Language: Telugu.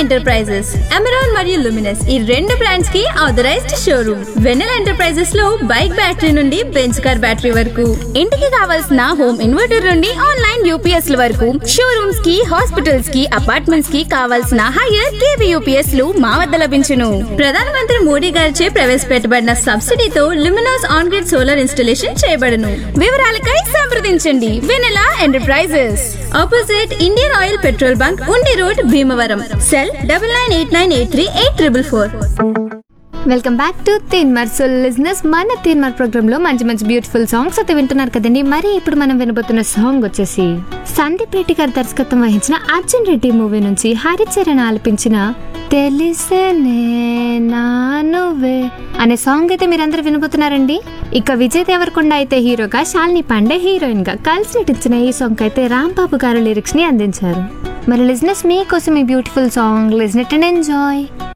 ఎంటర్ప్రైజెస్ అమెరాన్ మరియు లుమినస్ ఈ రెండు బ్రాండ్స్ కి ఆథరైజ్డ్ షోరూమ్ వెన్నెల ఎంటర్ప్రైజెస్ లో బైక్ బ్యాటరీ నుండి బెంచ్ కార్ బ్యాటరీ వరకు ఇంటికి కావాల్సిన హోమ్ ఇన్వర్టర్ నుండి ఆన్లైన్ యూపీఎస్ ల వరకు షోరూమ్స్ కి హాస్పిటల్స్ కి అపార్ట్మెంట్స్ కి కావాల్సిన హైయర్ కేవీ యూపీఎస్ లు మా వద్ద లభించును ప్రధానమంత్రి మోడీ గారిచే ప్రవేశపెట్టబడిన సబ్సిడీతో Luminous on grid solar installation చేయబడను వివరాలకై సంప్రదించండి Vennela enterprises opposite Indian oil petrol bunk Undi road Bhimavaram cell double nine eight nine eight three eight triple four welcome back to Teenmaar so listeners మన తీన్మార్ ప్రోగ్రామ్ లో మంచి మంచి బ్యూటిఫుల్ సాంగ్స్ అయితే వింటున్నారు కదండి మరి ఇప్పుడు మనం వినబోతున్న సాంగ్ వచ్చేసి సందీప్ రెడ్డి గారి దర్శకత్వం వహించిన అర్జున్ రెడ్డి మూవీ నుంచి హరిచరణ్ ఆలపించిన తెలిసేనే నా నువ్వే అనే సాంగ్ అయితే మీరందరూ వినబోతున్నారండి ఇక విజయ్ దేవరకొండ అయితే హీరోగా శాలిని పాండే హీరోయిన్ గా కలిసి నటించిన ఈ సాంగ్ అయితే రామ్ బాబు గారు లిరిక్స్ ని అందించారు మరి లిజినెస్ మీకోసం ఈ beautiful song listen and enjoy